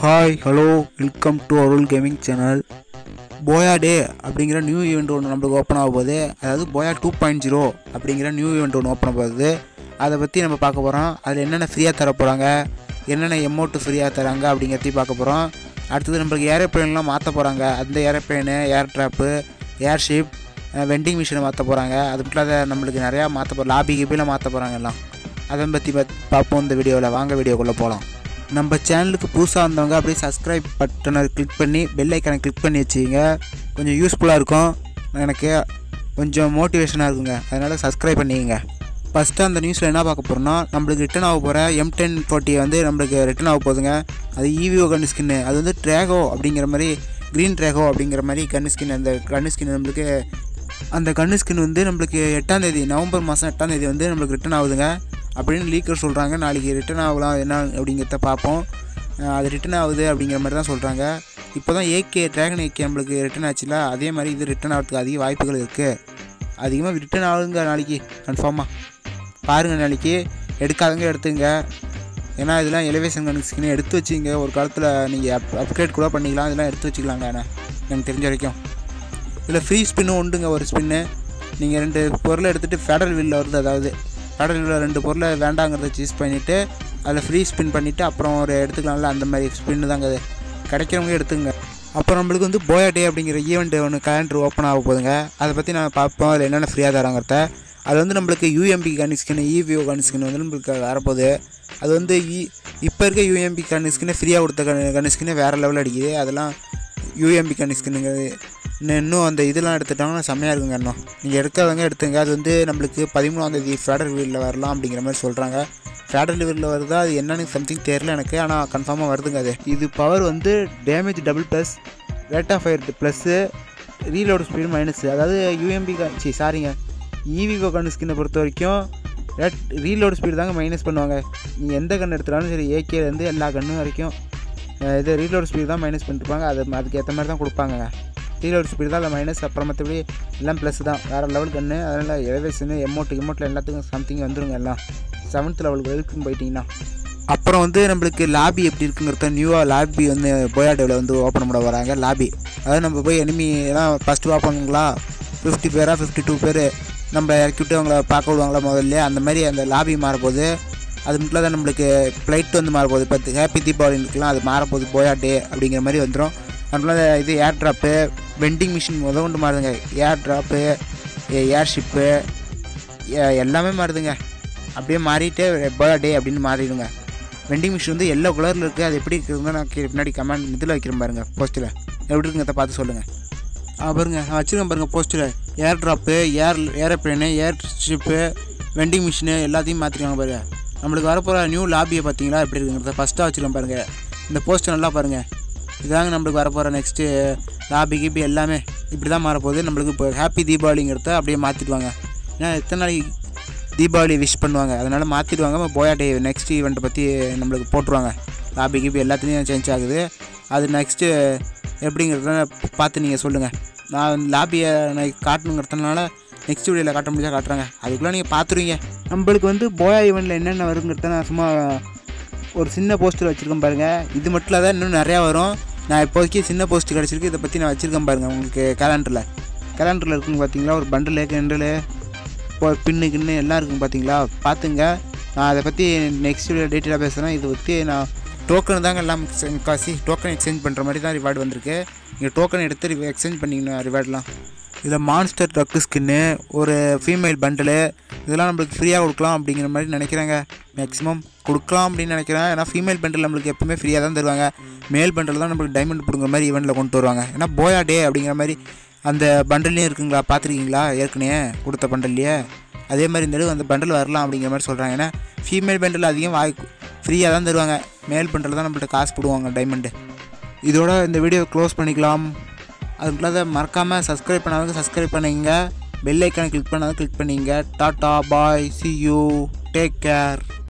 hi hello welcome to Arul gaming channel booyah day அப்படிங்கிற new event ஒன்று நம்மளுக்கு open ஆக போகுது அதாவது போயா டூ பாயிண்ட் ஜீரோ அப்படிங்கிற நியூ ஈவெண்ட் ஒன்று ஓப்பன் ஆக போகுது அதை பற்றி நம்ம பார்க்க போகிறோம் அதில் என்னென்ன ஃப்ரீயாக தர போகிறாங்க என்னென்ன எமௌண்ட்டு ஃப்ரீயாக தராங்க அப்படிங்கிறதையும் பார்க்க போகிறோம் அடுத்தது நம்மளுக்கு ஏரோப்ளேன்லாம் மாற்ற போகிறாங்க அந்த aeroplane air drop airship vending மிஷினை மாற்ற போகிறாங்க அது மட்டும் இல்லாத நம்மளுக்கு நிறையா மாற்ற போகிறோம் லாபி கிபிலாம் மாற்ற போகிறாங்க எல்லாம் அதை பற்றி பத் பார்ப்போம் இந்த வீடியோவில் வாங்க வீடியோக்குள்ளே போகலாம் நம்ம சேனலுக்கு புதுசாக வந்தவங்க அப்படியே சப்ஸ்கிரைப் பட்டனை கிளிக் பண்ணி பெல் ஐக்கனை கிளிக் பண்ணி வச்சுக்கிங்க கொஞ்சம் யூஸ்ஃபுல்லாக இருக்கும் எனக்கு கொஞ்சம் மோட்டிவேஷனாக இருக்குங்க அதனால் சப்ஸ்கிரைப் பண்ணிக்கங்க ஃபஸ்ட்டு அந்த நியூஸில் என்ன பார்க்க போகிறோம்னா நம்மளுக்கு ரிட்டன் ஆக போகிற எம் டென் ஃபோர்ட்டி வந்து நம்மளுக்கு ரிட்டன் ஆக போகுதுங்க அது ஈவிஓ கன் ஸ்கின்னு அது வந்து ட்ராகோ அப்படிங்கிற மாதிரி க்ரீன் ட்ராகோ அப்படிங்கிற மாதிரி கன் ஸ்கின் அந்த கன் ஸ்கின் நம்மளுக்கு அந்த கன்னு ஸ்கின் வந்து நம்மளுக்கு எட்டாம் தேதி நவம்பர் மாதம் எட்டாம் தேதி வந்து நம்மளுக்கு ரிட்டன் ஆகுதுங்க அப்படின்னு லீக்கர் சொல்கிறாங்க நாளைக்கு ரிட்டன் ஆகலாம் என்ன அப்படிங்கிறத பார்ப்போம் அஹ் அது ரிட்டன் ஆகுது அப்படிங்கிற மாதிரி தான் சொல்கிறாங்க இப்போ தான் ஏகே ட்ராகன் ஏகே நம்மளுக்கு ரிட்டன் ஆச்சுல அதே மாதிரி இது ரிட்டன் ஆகிறதுக்கு அதிக வாய்ப்புகள் இருக்குது அதிகமாக ரிட்டன் ஆகுங்க நாளைக்கு கன்ஃபார்மாக பாருங்கள் நாளைக்கு எடுக்காதவங்க எடுத்துங்க ஏன்னா இதெல்லாம் எலிவேஷன் கன் ஸ்கின் எடுத்து வச்சிங்க ஒரு காலத்தில் நீங்கள் அப் அப்கிரேட் கூட பண்ணிக்கலாம் இதெல்லாம் எடுத்து வச்சுக்கலாங்க ஆனால் எனக்கு தெரிஞ்ச வரைக்கும் இதில் ஃப்ரீ ஸ்பின்னும் உண்டுங்க ஒரு ஸ்பின்னு நீங்கள் ரெண்டு பொருளை எடுத்துகிட்டு ஃபெடரல் வில்ல வருது அதாவது ஃபெடரல் வில்ல ரெண்டு பொருளை வேண்டாங்கிறத சூஸ் பண்ணிவிட்டு அதில் ஃப்ரீ ஸ்பின் பண்ணிவிட்டு அப்புறம் ஒரு எடுத்துக்கலாம்ல அந்த மாதிரி ஸ்பின்னு தாங்க அது கிடைக்கிறவங்க எடுத்துங்க அப்புறம் நம்மளுக்கு வந்து போயா டே அப்படிங்கிற ஈவெண்ட் ஒன்று கேலண்டர் ஓப்பன் ஆக போகுதுங்க அதை பற்றி நான் பார்ப்போம் அதில் என்னென்ன ஃப்ரீயாக தராங்கிறத அது வந்து நம்மளுக்கு UMP gun skin EVO gun skin வந்து நம்மளுக்கு வரப்போகுது அது வந்து இ இப்போ இருக்க யூஎம்பி கன் ஸ்கின்னு ஃப்ரீயாக கொடுத்த கன் கன் ஸ்கின்னு வேறு லெவலில் அடிக்குது அதெல்லாம் யூஎம்பி கன் ஸ்கின்னுங்கிறது இன்னும் இன்னும் அந்த இதெல்லாம் எடுத்துட்டாங்கன்னா செம்மையாக இருக்குங்க இன்னும் நீங்கள் எடுக்காதவங்க எடுத்துங்க அது வந்து நம்மளுக்கு பதிமூணாந்தேதி ஃபேடர் வீலில் வரலாம் அப்படிங்கிற மாதிரி சொல்கிறாங்க ஃபேடர் லெவலில் வருதா அது என்னன்னு சம்திங் தெரில எனக்கு ஆனால் கன்ஃபார்மாக வருதுங்க அது இது பவர் வந்து damage double plus rate of fire plus reload speed minus அதாவது யூஎம்பி சி சாரிங்க ஈவிகோ கன் ஸ்கின்னை பொறுத்த வரைக்கும் ரேட் ரீலோடு ஸ்பீடு தாங்க மைனஸ் பண்ணுவாங்க நீங்கள் எந்த கன் எடுத்துட்டாலும் சரி ஏகேலேருந்து எல்லா கன்னும் வரைக்கும் அஹ் இது ரீலோட் ஸ்பீடு தான் மைனஸ் பண்ணிருப்பாங்க அது அதுக்கு ஏற்ற மாதிரி தான் கொடுப்பாங்க ரீலோட் ஸ்பீடு தான் அதில் மைனஸ் அப்புறம் மற்றபடி எல்லாம் ப்ளஸ் தான் வேறு லெவல் கன்று அதனால் எலவேஷனு எமௌண்ட் எமௌண்ட்டில் எல்லாத்துக்கும் சம்திங் வந்துருங்க எல்லாம் செவன்த் லெவலுக்கு வரைக்கும் போயிட்டீங்கன்னா அப்புறம் வந்து நம்மளுக்கு லாபி எப்படி இருக்குங்கிறத நியூவாக லாபி வந்து போயாடேவில் வந்து ஓப்பன் பண்ண வராங்க லாபி அதாவது நம்ம போய் enemy எல்லாம் ஃபஸ்ட்டு பார்ப்பாங்களா ஃபிஃப்டி பேரா ஃபிஃப்டி டூ பேர் நம்ம இறக்கி விட்டு அவங்கள பார்க்க விடுவாங்களா முதல்ல அந்த மாதிரி அந்த லாபி மாறப்போகுது அது மட்டும் இல்லாத நம்மளுக்கு ஃப்ளைட் வந்து மாறப்போகுது இப்போ ஹாப்பி தீபாவளி இருக்கலாம் அது மாறப்போகுது போயா டே அப்படிங்கிற மாதிரி வந்துடும் அதுக்குள்ள இது ஏர் ட்ராப்பு வெண்டிங் மிஷின் முத கொண்டு மாறுதுங்க ஏர் ட்ராப்பு ஏர்ஷிப்பு எல்லாமே மாறுதுங்க அப்படியே மாறிட்டு போயா டே அப்படின்னு மாறிடுங்க வெண்டிங் மிஷின் வந்து எல்லோ கலரில் இருக்குது அது எப்படி இருக்குதுங்க நான் கீழே பின்னாடி கமெண்ட் இதில் வைக்கிறேன் பாருங்கள் போஸ்ட்டில் எப்படி இருக்குங்கிறத பார்த்து சொல்லுங்கள் ஆ பாருங்க நான் வச்சுருக்கேன் பாருங்கள் போஸ்ட்டில் air drop air aeroplane air ship vending machine எல்லாத்தையும் மாற்றிருக்காங்க பாருங்க நம்மளுக்கு வரப்போகிற நியூ லாபியை பார்த்தீங்களா எப்படி இருக்குங்கிறத ஃபஸ்ட்டாக வச்சுருக்கேன் பாருங்கள் இந்த போஸ்ட்டை நல்லா பாருங்கள் இதாங்க நம்மளுக்கு வரப்போகிற நெக்ஸ்ட்டு லாபி கீபி எல்லாமே இப்படி தான் மாறப்போகுது நம்மளுக்கு இப்போ ஹாப்பி தீபாவளிங்கிறத அப்படியே மாற்றிடுவாங்க ஏன்னா எத்தனை நாளைக்கு தீபாவளி விஷ் பண்ணுவாங்க அதனால் மாற்றிடுவாங்க போயா டே நெக்ஸ்ட் ஈவெண்ட்டை பற்றி நம்மளுக்கு போட்டுருவாங்க லாபி கீபி எல்லாத்துலேயும் சேஞ்ச் ஆகுது அது நெக்ஸ்ட்டு எப்படிங்கிறத பார்த்து நீங்கள் சொல்லுங்கள் நான் லாபியை நான் காட்டணுங்கிறதுனால நெக்ஸ்ட் வீடியோவில் காட்ட முடிஞ்சா காட்டுறாங்க அதுக்குள்ளே நீங்கள் பார்த்துருவீங்க நம்மளுக்கு வந்து போயா ஈவெண்ட்டில் என்னென்ன வருங்கிறத நான் சும்மா ஒரு சின்ன போஸ்டர் வச்சுருக்கேன் பாருங்கள் இது மட்டும் இல்லாத இன்னும் நிறையா வரும் நான் இப்போதைக்கு சின்ன போஸ்ட் கிடச்சிருக்கு இதை பற்றி நான் வச்சுருக்கேன் பாருங்கள் உங்களுக்கு கேலண்டரில் கேலண்டரில் இருக்குங்க பார்த்தீங்களா ஒரு பண்டில் கிண்டலு இப்போ பின்னு கின்னு எல்லாம் இருக்குங்க பார்த்தீங்களா பார்த்துங்க நான் அதை பற்றி நெக்ஸ்ட் வீடியோ டீட்டெயிலாக பேசுகிறேன் இதை பற்றி நான் டோக்கன் தாங்க எல்லாம் காசி டோக்கன் எக்ஸ்சேஞ்ச் பண்ணுற மாதிரி தான் ரிவார்டு வந்திருக்கு நீங்கள் டோக்கன் எடுத்து எக்ஸ்சேஞ்ச் பண்ணிக்கணும் ரிவார்ட்லாம் இதில் மான்ஸ்டர் ட்ரக்கு ஸ்கின்னு ஒரு ஃபீமேல் பண்டிலு இதெல்லாம் நம்மளுக்கு ஃப்ரீயாக கொடுக்கலாம் அப்படிங்கிற மாதிரி நினைக்கிறாங்க மேக்ஸிமம் கொடுக்கலாம் அப்படின்னு நினைக்கிறேன் ஏன்னா ஃபீமேல் பண்டில் நம்மளுக்கு எப்பவுமே ஃப்ரீயாக தான் தருவாங்க மேல் பண்டில் தான் நம்மளுக்கு டைமண்ட் பிடுங்குற மாதிரி ஈவெண்ட்டில் கொண்டு வருவாங்க ஏன்னா போயா டே அப்படிங்கிற மாதிரி அந்த பண்டல்லையும் இருக்குங்களா பார்த்துருக்கீங்களா ஏற்கனவே கொடுத்த பண்டல்லையே அதே மாதிரி இந்த தடவை அந்த பண்டல் வரலாம் அப்படிங்கிற மாதிரி சொல்கிறாங்க ஏன்னா ஃபீமேல் பண்டல் அதிகம் வாய் ஃப்ரீயாக தான் தருவாங்க மேல் பண்டல் தான் நம்மள்ட்ட காசு போடுவாங்க டைமண்டு இதோட இந்த வீடியோ க்ளோஸ் பண்ணிக்கலாம் அதுக்கு இல்லாத மறக்காமல் சப்ஸ்கிரைப் பண்ணாதவங்க சப்ஸ்கிரைப் பண்ணிங்க பெல் ஐக்கானை கிளிக் பண்ணாத கிளிக் பண்ணிங்க tata bye see you take care